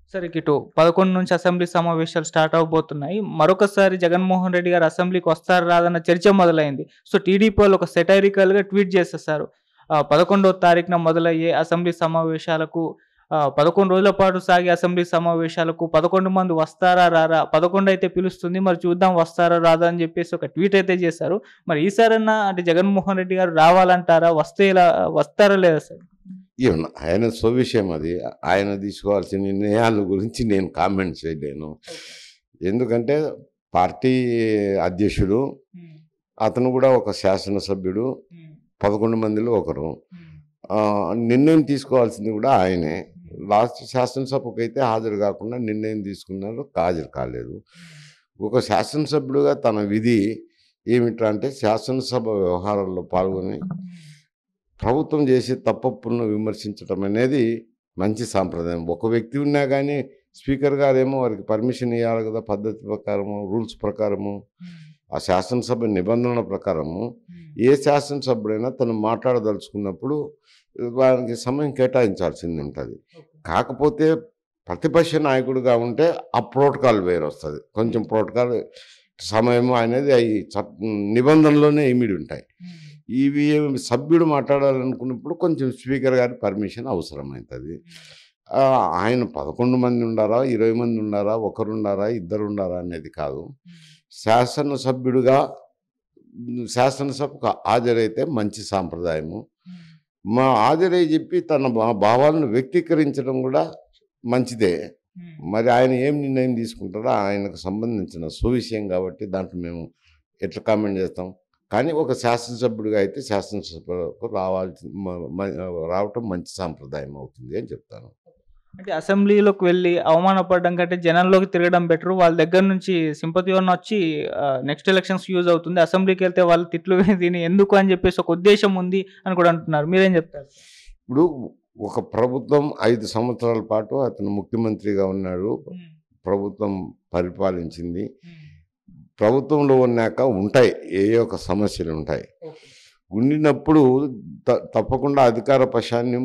సరే ఇటు పదకొండు నుంచి అసెంబ్లీ సమావేశాలు స్టార్ట్ అవబోతున్నాయి మరొకసారి జగన్మోహన్ రెడ్డి గారు అసెంబ్లీకి వస్తారు రాదన్న చర్చ మొదలైంది సో టీడీపీ వాళ్ళు ఒక సెటైరికల్ గా ట్వీట్ చేసేసారు ఆ, పదకొండవ తారీఖున మొదలయ్యే అసెంబ్లీ సమావేశాలకు ఆ, పదకొండు రోజుల పాటు సాగే అసెంబ్లీ సమావేశాలకు పదకొండు మంది వస్తారా రారా పదకొండు అయితే పిలుస్తుంది మరి చూద్దాం వస్తారా రాదా అని చెప్పేసి ఒక ట్వీట్ అయితే చేశారు మరి ఈసారన్నా అంటే జగన్మోహన్ రెడ్డి గారు రావాలంటారా వస్తే ఇలా వస్తారా లేదా సార్ ఏమన్నా ఆయన స్వవిషయం అది ఆయన తీసుకోవాల్సిన నిర్ణయాల గురించి నేను కామెంట్ చేయలేను ఎందుకంటే పార్టీ అధ్యక్షుడు అతను కూడా ఒక శాసనసభ్యుడు పదకొండు మందిలో ఒకరు ఆ, నిర్ణయం తీసుకోవాల్సింది కూడా ఆయనే లాస్ట్ శాసనసభకు అయితే హాజరు కాకుండా నిర్ణయం తీసుకున్నారు హాజరు కాలేదు ఒక శాసనసభ్యుడుగా తన విధి ఏమిట్రా అంటే శాసనసభ వ్యవహారాల్లో పాల్గొని ప్రభుత్వం చేసే తప్పప్పులను విమర్శించడం అనేది మంచి సాంప్రదాయం ఒక వ్యక్తి ఉన్నా కానీ స్పీకర్ గారేమో వారికి పర్మిషన్ ఇవ్వాలి కదా పద్ధతి ప్రకారము రూల్స్ ప్రకారము ఆ శాసనసభ నిబంధనల ప్రకారము ఏ శాసనసభ్యుడైనా తను మాట్లాడదలుచుకున్నప్పుడు వారికి సమయం కేటాయించాల్సింది ఉంటుంది కాకపోతే ప్రతిపక్ష నాయకుడిగా ఉంటే ఆ ప్రోటోకాల్ వేరు వస్తుంది కొంచెం ప్రోటోకాల్ సమయం అనేది అవి చట్ నిబంధనలోనే ఇమిడి ఉంటాయి ఇవి సభ్యుడు మాట్లాడాలనుకున్నప్పుడు కొంచెం స్పీకర్ గారి పర్మిషన్ అవసరమవుతుంది ఆ, ఆయన పదకొండు మంది ఉండారా ఇరవై మంది ఉండారా ఒకరు ఉండారా ఇద్దరు ఉండారా అనేది కాదు శాసనసభ్యుడిగా శాసనసభకు హాజరైతే మంచి సాంప్రదాయము మా హాజరై చెప్పి తన భా- భావాలను వ్యక్తీకరించడం కూడా మంచిదే మరి ఆయన ఏం నిర్ణయం తీసుకుంటారో ఆయనకు సంబంధించిన సువిషయం కాబట్టి దాంట్లో మేము ఎట్లా కామెంట్ చేస్తాం కానీ ఒక శాసనసభ్యుడిగా అయితే శాసనసభకు రావాల్సి మ- మ- రావటం మంచి సాంప్రదాయం అవుతుంది అని చెప్తాను అంటే అసెంబ్లీలోకి వెళ్ళి అవమానపడడం కంటే జనంలోకి తిరగడం బెటర్ వాళ్ళ దగ్గర నుంచి సింపతి వన్ వచ్చి నెక్స్ట్ ఎలక్షన్స్ యూజ్ అవుతుంది అసెంబ్లీకి వెళ్తే వాళ్ళు తిట్లు దీని ఎందుకు అని చెప్పేసి ఒక ఉద్దేశం ఉంది అని కూడా అంటున్నారు మీరేం చెప్తారు ఇప్పుడు ఒక ప్రభుత్వం ఐదు సంవత్సరాల పాటు అతను ముఖ్యమంత్రిగా ఉన్నాడు ప్రభుత్వం పరిపాలించింది ప్రభుత్వంలో ఉన్నాక ఉంటాయి ఏ ఒక సమస్యలు ఉంటాయి ఉండినప్పుడు త- తప్పకుండా అధికార పక్షాన్ని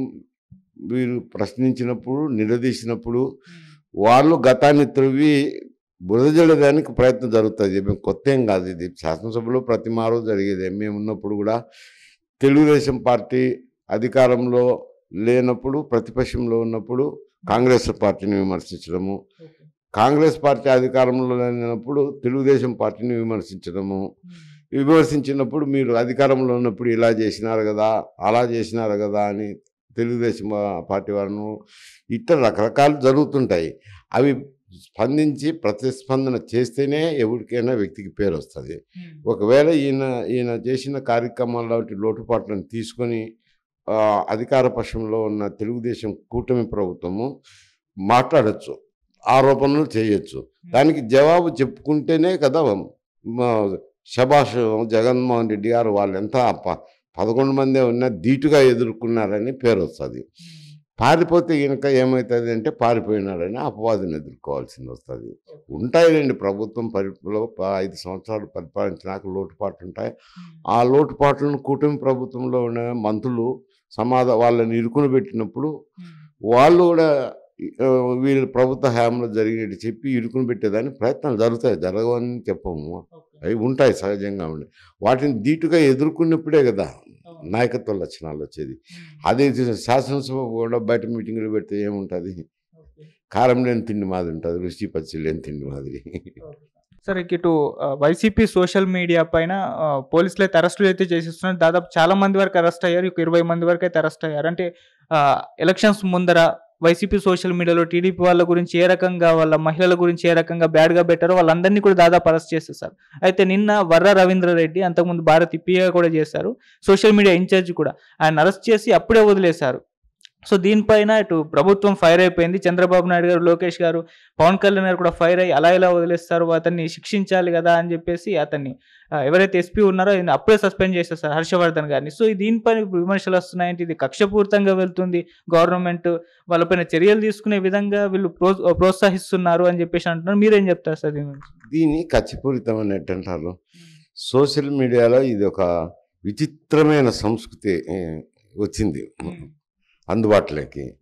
వీరు ప్రశ్నించినప్పుడు నిలదీసినప్పుడు వాళ్ళు గతాన్ని త్రవ్వి బురదజల్లడానికి ప్రయత్నం జరుగుతుంది మేము కొత్త ఏం కాదు ఇది శాసనసభలో ప్రతి మారు జరిగేది మేము ఉన్నప్పుడు కూడా తెలుగుదేశం పార్టీ అధికారంలో లేనప్పుడు ప్రతిపక్షంలో ఉన్నప్పుడు కాంగ్రెస్ పార్టీని విమర్శించడము కాంగ్రెస్ పార్టీ అధికారంలో లేనప్పుడు తెలుగుదేశం పార్టీని విమర్శించడము విమర్శించినప్పుడు మీరు అధికారంలో ఉన్నప్పుడు ఇలా చేసినారు కదా అలా చేసినారు కదా అని తెలుగుదేశం పార్టీ వారు ఇట్లా రకరకాలు జరుగుతుంటాయి అవి స్పందించి ప్రతిస్పందన చేస్తేనే ఎవరికైనా వ్యక్తికి పేరు వస్తుంది ఒకవేళ ఈయన ఈయన చేసిన కార్యక్రమాల వంటి లోటుపాట్లను తీసుకొని ఆ, అధికార పక్షంలో ఉన్న తెలుగుదేశం కూటమి ప్రభుత్వము మాట్లాడచ్చు ఆరోపణలు చేయొచ్చు దానికి జవాబు చెప్పుకుంటేనే కదా మా శభాష్ జగన్మోహన్ రెడ్డి గారు వాళ్ళు ఎంత ప- పదకొండు మందే ఉన్నా ధీటుగా ఎదుర్కొన్నారని పేరు వస్తుంది పారిపోతే కనుక ఏమవుతుంది అంటే పారిపోయినాడని అపవాదం ఎదుర్కోవాల్సింది వస్తుంది ఉంటాయిలేండి ప్రభుత్వం పరిపాలన ప- ఐదు సంవత్సరాలు పరిపాలించినాక లోటుపాట్లు ఉంటాయి ఆ లోటుపాట్లను కూటమి ప్రభుత్వంలో ఉన్న మంత్రులు సమాధ వాళ్ళని ఇరుకుని పెట్టినప్పుడు వాళ్ళు కూడా ఆ, వీళ్ళ ప్రభుత్వ హయాంలో జరిగినట్టు చెప్పి ఇరుకుని పెట్టేదానికి ప్రయత్నాలు జరుగుతాయి జరగవని చెప్పము అవి ఉంటాయి సహజంగా ఉండి వాటిని ధీటుగా ఎదుర్కొన్నప్పుడే కదా నాయకత్వ లక్షణాలు వచ్చేది అదే శాసనసభ కూడా బయట మీటింగులు పెడితే ఏముంటుంది కారం లేని తిండి మాదిరి ఉంటుంది రుచి పచ్చి లేని తిండి మాదిరి సరే ఇటు ఆ, వైసీపీ సోషల్ మీడియా పైన ఆ, పోలీసులు అయితే అరెస్టులు అయితే చేసేస్తున్నారు దాదాపు చాలా మంది వరకు అరెస్ట్ అయ్యారు ఒక ఇరవై మంది వరకు అయితే అరెస్ట్ అయ్యారు అంటే ఆ, ఎలక్షన్స్ ముందర వైసీపీ సోషల్ మీడియాలో టీడీపీ వాళ్ళ గురించి ఏ రకంగా వాళ్ళ మహిళల గురించి ఏ రకంగా బ్యాడ్గా పెట్టారో వాళ్ళందరినీ కూడా దాదాపు అరెస్ట్ చేసేసారు అయితే నిన్న వర్ర రవీంద్రారెడ్డి అంతకుముందు భారత్ ఇప్పిగా కూడా చేశారు సోషల్ మీడియా ఇన్ఛార్జ్ కూడా ఆయన అరెస్ట్ చేసి అప్పుడే వదిలేశారు సో దీనిపైన ఇటు ప్రభుత్వం ఫైర్ అయిపోయింది చంద్రబాబు నాయుడు గారు లోకేష్ గారు పవన్ కళ్యాణ్ గారు కూడా ఫైర్ అయ్యి అలా ఇలా వదిలేస్తారు అతన్ని శిక్షించాలి కదా అని చెప్పేసి అతన్ని ఆ, ఎవరైతే ఎస్పీ ఉన్నారో ఆయన అప్పుడే సస్పెండ్ చేసేస్తారు హర్షవర్ధన్ గారిని సో ఈ దీనిపైన ఇప్పుడు విమర్శలు వస్తున్నాయంటే ఇది కక్షపూరితంగా వెళ్తుంది గవర్నమెంట్ వాళ్ళపైన చర్యలు తీసుకునే విధంగా వీళ్ళు ప్రో ప్రోత్సహిస్తున్నారు అని చెప్పేసి అంటున్నారు మీరేం చెప్తారు సార్ దీని గురించి? దీన్ని ఖచ్చిపూరితం అన్నట్టు అంటారు సోషల్ మీడియాలో ఇది ఒక విచిత్రమైన సంస్కృతి ఏ, వచ్చింది అందుబాటులోకి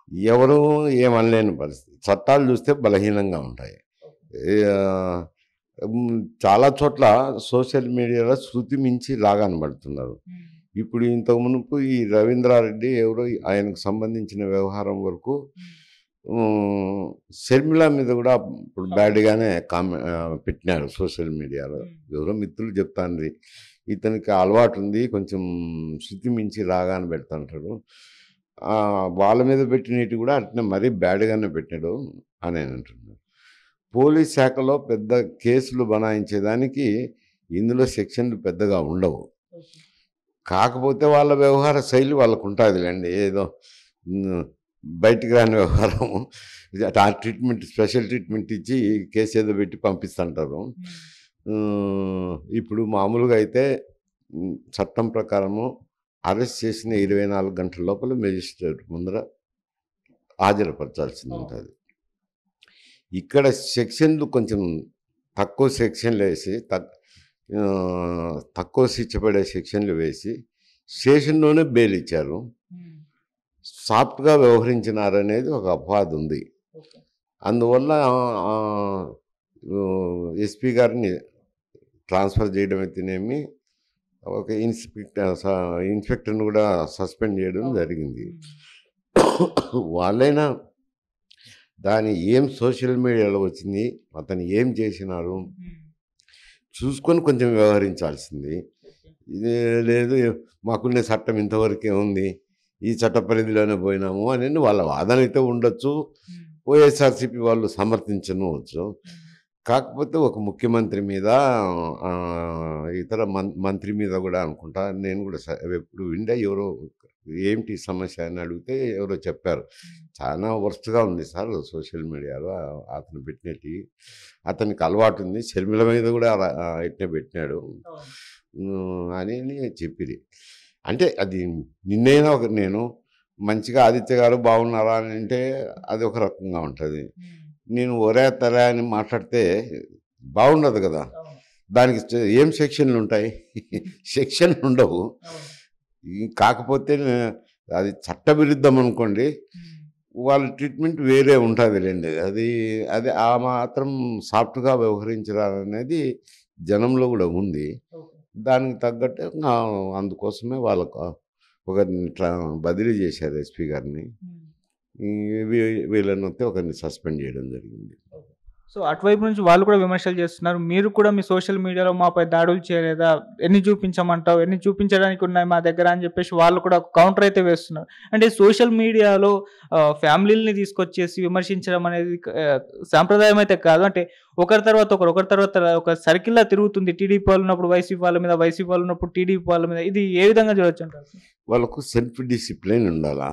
ఎవరు ఏమనలేని పరిస్థితి చట్టాలు చూస్తే బలహీనంగా ఉంటాయి ఏ, ఆ, ఉమ్, చాలా చోట్ల సోషల్ మీడియాలో శృతి మించి లాగానబడుతున్నారు ఇప్పుడు ఇంతకు మునుపు ఈ రవీంద్రారెడ్డి ఎవరో ఆయనకు సంబంధించిన వ్యవహారం వరకు ఉమ్, షర్మిల మీద కూడా ఇప్పుడు బ్యాడ్గానే కామె ఆ, పెట్టినారు సోషల్ మీడియాలో ఎవరో మిత్రులు చెప్తాండ్రి ఇతనికి అలవాటు ఉంది కొంచెం శృతి మించి రాగానే పెడతాంటాడు ఆ, వాళ్ళ మీద పెట్టినట్టు కూడా అట్నే మరీ బ్యాడ్గానే పెట్టాడు అని ఆయన అంటున్నారు పోలీస్ శాఖలో పెద్ద కేసులు బనాయించేదానికి ఇందులో సెక్షన్లు పెద్దగా ఉండవు కాకపోతే వాళ్ళ వ్యవహార శైలి వాళ్ళకు ఉంటుందిలేండి ఏదో ఉమ్, బయటికి రాని వ్యవహారం ఆ ట్రీట్మెంట్ స్పెషల్ ట్రీట్మెంట్ ఇచ్చి కేసు ఏదో పెట్టి పంపిస్తుంటారు ఉమ్, ఇప్పుడు మామూలుగా అయితే ఉమ్, చట్టం ప్రకారము అరెస్ట్ చేసిన ఇరవై నాలుగు గంటల లోపల మెజిస్ట్రేట్ ముందర హాజరుపరచాల్సింది ఉంటుంది ఇక్కడ సెక్షన్లు కొంచెం తక్కువ సెక్షన్లు వేసి తక్- ఆ, తక్కువ శిక్ష పడే సెక్షన్లు వేసి స్టేషన్లోనే బెయిల్ ఇచ్చారు సాఫ్ట్గా వ్యవహరించినారనేది ఒక అపవాదం ఉంది అందువల్ల ఎస్పీ గారిని ట్రాన్స్ఫర్ చేయడం అయితేనేమి ఒక ఇన్స్పెక్టర్ ఇన్స్పెక్టర్ని కూడా సస్పెండ్ చేయడం జరిగింది వాళ్ళైనా దాని ఏం సోషల్ మీడియాలో వచ్చింది అతను ఏం చేసినారు చూసుకొని కొంచెం వ్యవహరించాల్సింది ఇది లేదు మాకున్న చట్టం ఇంతవరకే ఉంది ఈ చట్ట పరిధిలోనే పోయినాము అని వాళ్ళ వాదన అయితే ఉండొచ్చు వైఎస్ఆర్సీపీ వాళ్ళు సమర్థించవచ్చు కాకపోతే ఒక ముఖ్యమంత్రి మీద ఆ, ఇతర మం మంత్రి మీద కూడా అనుకుంటా నేను కూడా స- ఎప్పుడు విండా ఎవరో ఏంటి సమస్య అని అడిగితే ఎవరో చెప్పారు చాలా వర్స్ట్గా ఉంది సార్ సోషల్ మీడియాలో అతను పెట్టినట్టు అతనికి అలవాటు ఉంది షర్మిల మీద కూడా అలా, ఆ, ఇట్నే పెట్టినాడు ఉమ్, అని చెప్పిరి అంటే అది నిన్నైనా ఒక నేను మంచిగా ఆదిత్య గారు బాగున్నారా అని అంటే అది ఒక రకంగా ఉంటుంది నేను ఒరే తరా అని మాట్లాడితే బాగుండదు కదా దానికి చ- ఏం సెక్షన్లు ఉంటాయి సెక్షన్లు ఉండవు ఈ కాకపోతే అది చట్టవిరుద్ధం అనుకోండి వాళ్ళ ట్రీట్మెంట్ వేరే ఉంటుంది లేండి అది అది ఆ మాత్రం సాఫ్ట్గా వ్యవహరించాలనేది జనంలో కూడా ఉంది దానికి తగ్గట్టు ఇంకా అందుకోసమే వాళ్ళకు ఒకరిని ట్రా బదిలీ చేశారు ఎస్పీ గారిని ఈ వీ- వీళ్ళని వస్తే ఒకరిని సస్పెండ్ చేయడం జరిగింది సో అటువైపు నుంచి వాళ్ళు కూడా విమర్శలు చేస్తున్నారు మీరు కూడా మీ సోషల్ మీడియాలో మాపై దాడులు చేయలేదా ఎన్ని చూపించమంటావు ఎన్ని చూపించడానికి ఉన్నాయి మా దగ్గర అని చెప్పేసి వాళ్ళు కూడా కౌంటర్ అయితే వేస్తున్నారు అంటే సోషల్ మీడియాలో ఫ్యామిలీని తీసుకొచ్చేసి విమర్శించడం అనేది ఆ, సాంప్రదాయం అయితే కాదు అంటే ఒకరి తర్వాత ఒకరు ఒకరి తర్వాత ఒక సర్కిల్లా తిరుగుతుంది టీడీపీ వాళ్ళు ఉన్నప్పుడు వైసీపీ వాళ్ళ మీద వైసీపీ వాళ్ళు ఉన్నప్పుడు టీడీపీ వాళ్ళ మీద ఇది ఏ విధంగా చూడొచ్చు అంటారు వాళ్ళకు సెల్ఫ్ డిసిప్లిన్ ఉండాలా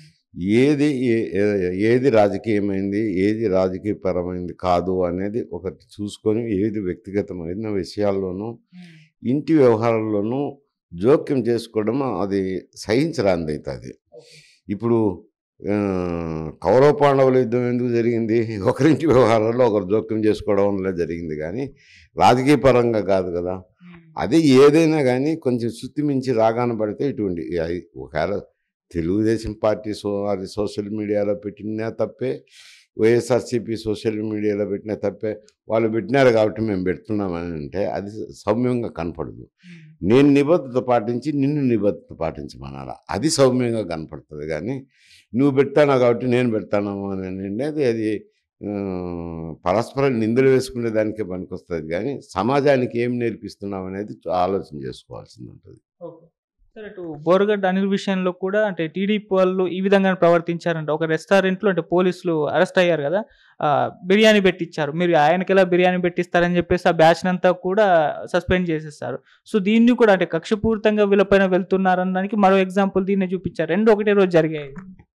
ఏది ఏ- ఏ- ఏది రాజకీయమైంది ఏది రాజకీయపరమైంది కాదు అనేది ఒకటి చూసుకొని ఏది వ్యక్తిగతమైన విషయాల్లోనూ ఇంటి వ్యవహారాల్లోనూ జోక్యం చేసుకోవడం అది సహించరాంది అవుతుంది ఇప్పుడు ఆ, కౌరవ పాండవుల యుద్ధం ఎందుకు జరిగింది ఒకరింటి వ్యవహారాల్లో ఒకరు జోక్యం చేసుకోవడం వల్ల జరిగింది కానీ రాజకీయ పరంగా కాదు కదా అది ఏదైనా కానీ కొంచెం శుద్ధి మించి రాగాన పడితే ఇటువంటి అయి- ఒకవేళ తెలుగుదేశం పార్టీ సో అది సోషల్ మీడియాలో పెట్టినా తప్పే వైఎస్ఆర్సీపీ సోషల్ మీడియాలో పెట్టినా తప్పే వాళ్ళు పెట్టినారు కాబట్టి మేము పెడుతున్నామని అంటే అది సౌమ్యంగా కనపడదు నేను నిబద్ధత పాటించి నిన్ను నిబద్ధత పాటించమనాలా అది సౌమ్యంగా కనపడుతుంది కానీ నువ్వు పెడతానా కాబట్టి నేను పెడతాను అని అనేది అది ఆ, పరస్పరం నిందలు వేసుకునే దానికే పనికొస్తుంది కానీ సమాజానికి ఏం నేర్పిస్తున్నాం అనేది ఆలోచన చేసుకోవాల్సింది ఉంటుంది సరే అటు బోరగడ్డ అనిల్ విషయంలో కూడా అంటే టీడీపీ వాళ్ళు ఈ విధంగా ప్రవర్తించారంట ఒక రెస్టారెంట్లో అంటే పోలీసులు అరెస్ట్ అయ్యారు కదా ఆ, బిర్యానీ పెట్టించారు మీరు ఆయనకి ఎలా బిర్యానీ పెట్టిస్తారని చెప్పేసి ఆ బ్యాచ్ అంతా కూడా సస్పెండ్ చేసేస్తారు సో దీన్ని కూడా అంటే కక్షపూరితంగా వీళ్ళపైన వెళ్తున్నారనడానికి మరో ఎగ్జాంపుల్ దీన్ని చూపించారు రెండు ఒకటే రోజు జరిగాయి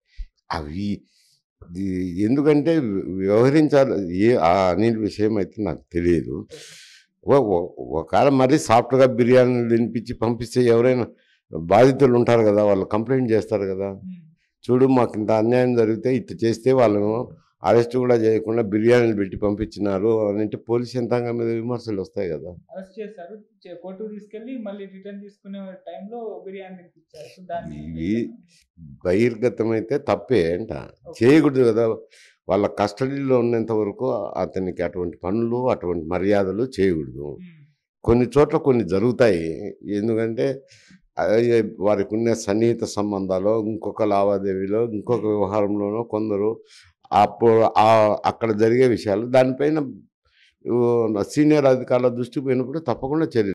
అవి ఇది ఎందుకంటే వ్యవహరించాలి ఏ ఆ అనిల్ విషయం అయితే నాకు తెలియదు ఒ- ఒ- ఒకవేళ మరీ సాఫ్ట్గా బిర్యానీ తినిపించి పంపిస్తే ఎవరైనా బాధితులు ఉంటారు కదా వాళ్ళు కంప్లైంట్ చేస్తారు కదా చూడు మాకు ఇంత అన్యాయం జరిగితే ఇట్లా చేస్తే వాళ్ళను అరెస్ట్ కూడా చేయకుండా బిర్యానీలు పెట్టి పంపించినారు అని అంటే పోలీస్ యంత్రాంగం మీద విమర్శలు వస్తాయి కదా అరెస్ట్ చేశారు చే- కోర్టుకు తీసుకెళ్లి మళ్ళీ రిటర్న్ తీసుకునే టైంలో బిర్యానీ తినిపించారు సో దాన్ని ఈ బహిర్గతం అయితే తప్పే అంట చేయకూడదు కదా వాళ్ళ కస్టడీలో ఉన్నంత వరకు అతనికి అటువంటి పనులు అటువంటి మర్యాదలు చేయకూడదు ఉమ్, కొన్ని చోట్ల కొన్ని జరుగుతాయి ఎందుకంటే అదే వారికి ఉన్న సన్నిహిత సంబంధాలు ఇంకొక లావాదేవీలో ఇంకొక వ్యవహారంలోనో కొందరు అప్పుడు ఆ- అక్కడ జరిగే విషయాలు దానిపైన సీనియర్ అధికారుల దృష్టికి పోయినప్పుడు తప్పకుండా చర్య